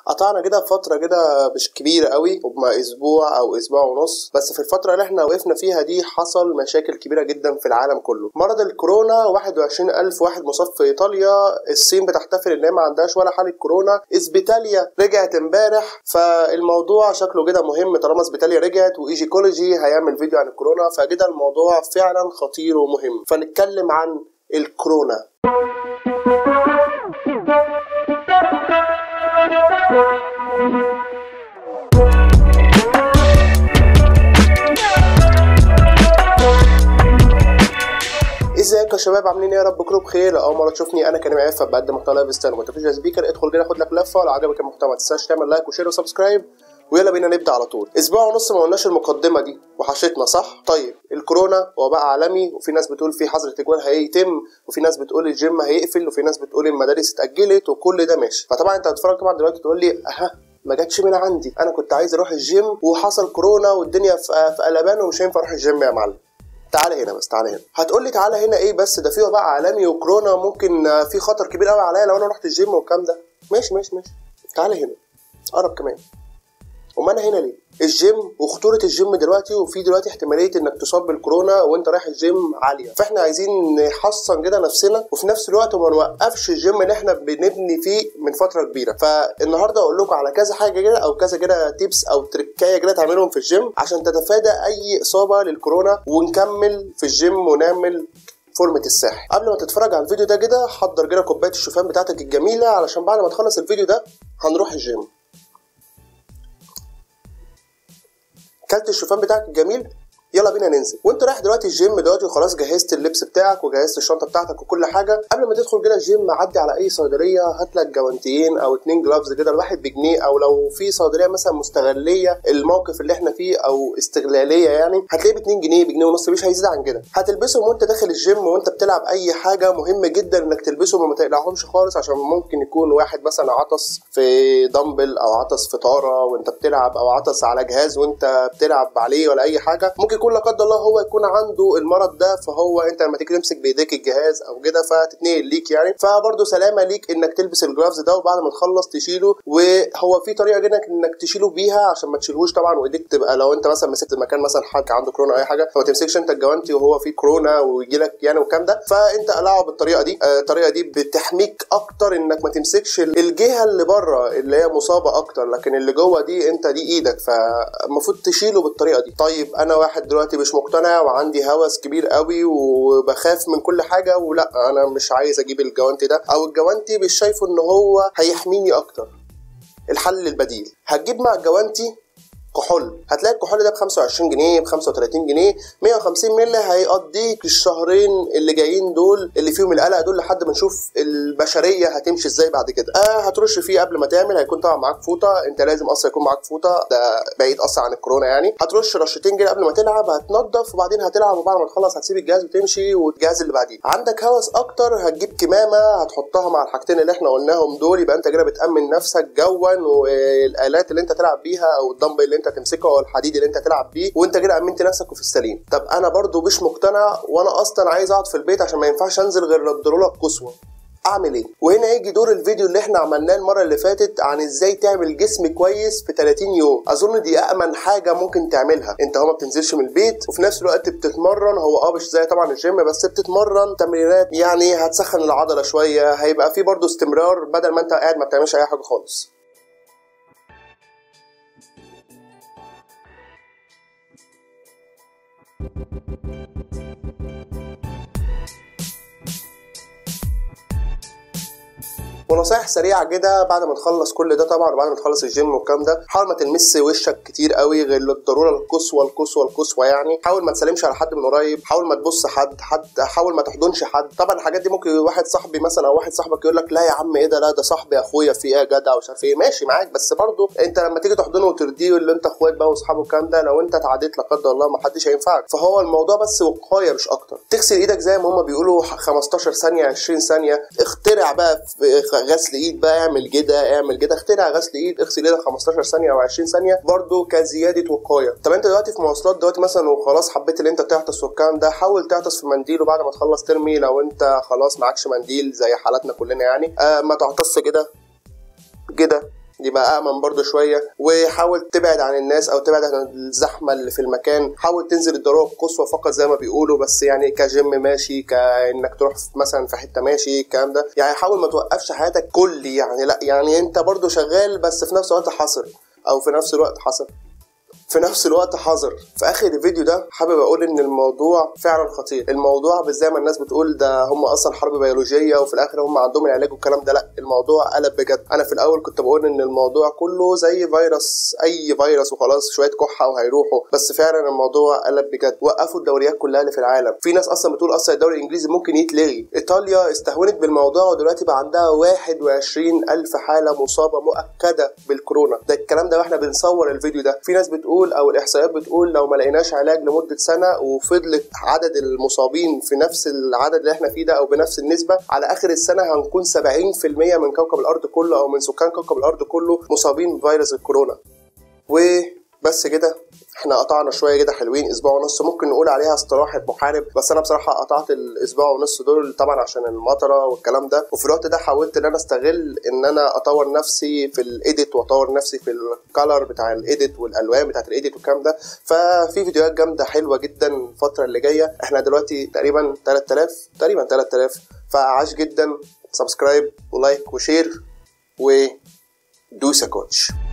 قطعنا كده فترة كده مش كبيرة قوي هما أسبوع أو أسبوع ونص بس في الفترة اللي احنا وقفنا فيها دي حصل مشاكل كبيرة جدا في العالم كله مرض الكورونا 21 ألف واحد مصاب في إيطاليا الصين بتحتفل إن هي ما عندهاش ولا حالة كورونا إسبيتاليا رجعت امبارح فالموضوع شكله كده مهم طالما إسبيتاليا رجعت وإيجيكولوجي هيعمل فيديو عن الكورونا فكده الموضوع فعلا خطير ومهم فنتكلم عن الكورونا ازيكم يا شباب عاملين ايه يا رب كله بخير اول مره تشوفني انا كريم عفه بقدم محتوى لايف ستايل وما تنساش سبيكر ادخل كده خد لك لفه لو عجبك المحتوى ما تنساش تعمل لايك وشير وسبسكرايب ويلا بينا نبدا على طول اسبوع ونص ما قلناش المقدمه دي وحشتنا صح طيب الكورونا وباء عالمي وفي ناس بتقول في حظر تجوال هيتم وفي ناس بتقول الجيم هيقفل وفي ناس بتقول المدارس اتاجلت وكل ده ماشي فطبعا انت هتتفرج طبعا دلوقتي تقول لي اها ما جاتش من عندي انا كنت عايز اروح الجيم وحصل كورونا والدنيا في في قلبان ومش هينفع اروح الجيم يا معلم تعالى هنا بس تعالى هنا هتقول لي تعالى هنا ايه بس ده في وباء عالمي وكورونا ممكن في خطر كبير قوي عليا لو انا رحت الجيم والكلام ده ماشي ماشي ماشي تعالى هنا قرب كمان امال انا هنا ليه الجيم وخطوره الجيم دلوقتي وفي دلوقتي احتماليه انك تصاب بالكورونا وانت رايح الجيم عاليه فاحنا عايزين نحصن كده نفسنا وفي نفس الوقت ما نوقفش الجيم اللي احنا بنبني فيه من فتره كبيره فالنهارده اقول لكم على كذا حاجه كده او كذا كده تيبس او تركايه كده تعملهم في الجيم عشان تتفادى اي اصابه للكورونا ونكمل في الجيم ونعمل فورمة الساحل قبل ما تتفرج على الفيديو ده كده حضر كده كوبايه الشوفان بتاعتك الجميله علشان بعد ما تخلص الفيديو ده هنروح الجيم كلت الشوفان بتاعك الجميل يلا بينا ننزل وانت رايح دلوقتي الجيم دلوقتي وخلاص جهزت اللبس بتاعك وجهزت الشنطه بتاعتك وكل حاجه قبل ما تدخل كده الجيم عدي على اي صيدليه هات لك جوانتيين او اتنين جلافز كده الواحد بجنيه او لو في صيدليه مثلا مستغليه الموقف اللي احنا فيه او استغلاليه يعني هتلاقيه ب 2 جنيه بجنيه ونص مش هيزيد عن كده هتلبسهم وانت داخل الجيم وانت بتلعب اي حاجه مهم جدا انك تلبسهم وما تقلعهمش خالص عشان ممكن يكون واحد مثلا عطس في دمبل او عطس في طاره وانت بتلعب او عطس على جهاز وانت بتلعب عليه ولا اي حاجه ممكن يكون لا قدر الله هو يكون عنده المرض ده فهو انت لما تيجي تمسك بايديك الجهاز او كده فتتنقل ليك يعني فبرضه سلامه ليك انك تلبس الجلافز ده وبعد ما تخلص تشيله وهو في طريقه كده انك تشيله بيها عشان ما تشيلهوش طبعا وايديك تبقى لو انت مثلا مسكت مكان مثلا حد عنده كورونا او اي حاجه فما تمسكش انت الجوانتي وهو فيه كورونا ويجي لك يعني والكلام ده فانت قلعه بالطريقه دي الطريقه دي بتحميك اكتر انك ما تمسكش الجهه اللي بره اللي هي مصابه اكتر لكن اللي جوه دي انت دي ايدك فالمفروض تشيله بالطريقه دي طيب انا واحد دلوقتي مش مقتنع وعندي هوس كبير قوي وبخاف من كل حاجه ولا انا مش عايز اجيب الجوانتي ده او الجوانتي مش شايفه ان هو هيحميني اكتر الحل البديل هتجيب مع الجوانتي كحول هتلاقي الكحول ده ب 25 جنيه ب 35 جنيه 150 مللي هيقضيك الشهرين اللي جايين دول اللي فيهم القلق دول لحد ما نشوف البشريه هتمشي ازاي بعد كده اه هترش فيه قبل ما تعمل هيكون طبعا معاك فوطه انت لازم اصلا يكون معاك فوطه ده بعيد اصلا عن الكورونا يعني هترش رشتين كده قبل ما تلعب هتنضف وبعدين هتلعب وبعد ما تخلص هتسيب الجهاز وتمشي والجهاز اللي بعديه عندك هوس اكتر هتجيب كمامه هتحطها مع الحاجتين اللي احنا قلناهم دول يبقى انت كده بتامن نفسك جوا والالات اللي انت تلعب بيها او الدمبل اللي انت تمسكه او الحديد اللي انت تلعب بيه وانت كده امنت نفسك وفي السليم طب انا برضو مش مقتنع وانا اصلا عايز اقعد في البيت عشان ما ينفعش انزل غير للضروره القصوى اعمل ايه وهنا يجي دور الفيديو اللي احنا عملناه المره اللي فاتت عن ازاي تعمل جسم كويس في 30 يوم اظن دي امن حاجه ممكن تعملها انت هو ما بتنزلش من البيت وفي نفس الوقت بتتمرن هو اه مش زي طبعا الجيم بس بتتمرن تمرينات يعني هتسخن العضله شويه هيبقى في برضو استمرار بدل ما انت قاعد ما بتعملش اي حاجه خالص ونصايح سريعه كده بعد ما تخلص كل ده طبعا وبعد ما تخلص الجيم والكلام ده حاول ما تلمس وشك كتير قوي غير للضروره القصوى القصوى القصوى يعني حاول ما تسلمش على حد من قريب حاول ما تبص حد حد حاول ما تحضنش حد طبعا الحاجات دي ممكن واحد صاحبي مثلا او واحد صاحبك يقول لك لا يا عم ايه ده لا ده صاحبي اخويا في ايه يا جدع ومش عارف ايه ماشي معاك بس برضه انت لما تيجي تحضنه وترضيه اللي انت اخوات بقى واصحابه والكلام ده لو انت اتعديت لا قدر الله ما حدش هينفعك فهو الموضوع بس وقايه مش اكتر تغسل ايدك زي ما هم بيقولوا 15 ثانيه 20 ثانيه اخترع بقى غسل ايد بقى اعمل كده اعمل كده اخترع غسل ايد اغسل ايدك 15 ثانيه او 20 ثانيه برضو كزياده وقايه طب انت دلوقتي في مواصلات دلوقتي مثلا وخلاص حبيت ان انت تعطس والكلام ده حاول تعطس في منديل وبعد ما تخلص ترمي لو انت خلاص معكش منديل زي حالاتنا كلنا يعني آه ما تعطس كده كده يبقى امن برضو شويه وحاول تبعد عن الناس او تبعد عن الزحمه اللي في المكان حاول تنزل الضروره القصوى فقط زي ما بيقولوا بس يعني كجيم ماشي كانك تروح مثلا في حته ماشي الكلام ده يعني حاول ما توقفش حياتك كلي يعني لا يعني انت برضو شغال بس في نفس الوقت حصر او في نفس الوقت حصر في نفس الوقت حذر في اخر الفيديو ده حابب اقول ان الموضوع فعلا خطير الموضوع مش زي ما الناس بتقول ده هم اصلا حرب بيولوجيه وفي الاخر هم عندهم العلاج والكلام ده لا الموضوع قلب بجد انا في الاول كنت بقول ان الموضوع كله زي فيروس اي فيروس وخلاص شويه كحه وهيروحوا بس فعلا الموضوع قلب بجد وقفوا الدوريات كلها اللي في العالم في ناس اصلا بتقول اصلا الدوري الانجليزي ممكن يتلغي ايطاليا استهونت بالموضوع ودلوقتي بقى عندها 21 الف حاله مصابه مؤكده بالكورونا ده الكلام ده واحنا بنصور الفيديو ده في ناس بتقول او الاحصائيات بتقول لو ما لقيناش علاج لمده سنه وفضلت عدد المصابين في نفس العدد اللي احنا فيه ده او بنفس النسبه على اخر السنه هنكون 70% من كوكب الارض كله او من سكان كوكب الارض كله مصابين بفيروس الكورونا وبس كده احنا قطعنا شويه كده حلوين اسبوع ونص ممكن نقول عليها استراحه محارب بس انا بصراحه قطعت الاسبوع ونص دول طبعا عشان المطره والكلام ده وفي الوقت ده حاولت ان انا استغل ان انا اطور نفسي في الايديت واطور نفسي في الكالر بتاع الايديت والالوان بتاعت الايديت والكلام ده ففي فيديوهات جامده حلوه جدا الفتره اللي جايه احنا دلوقتي تقريبا 3000 تقريبا 3000 فعاش جدا سبسكرايب ولايك وشير ودوسا كوتش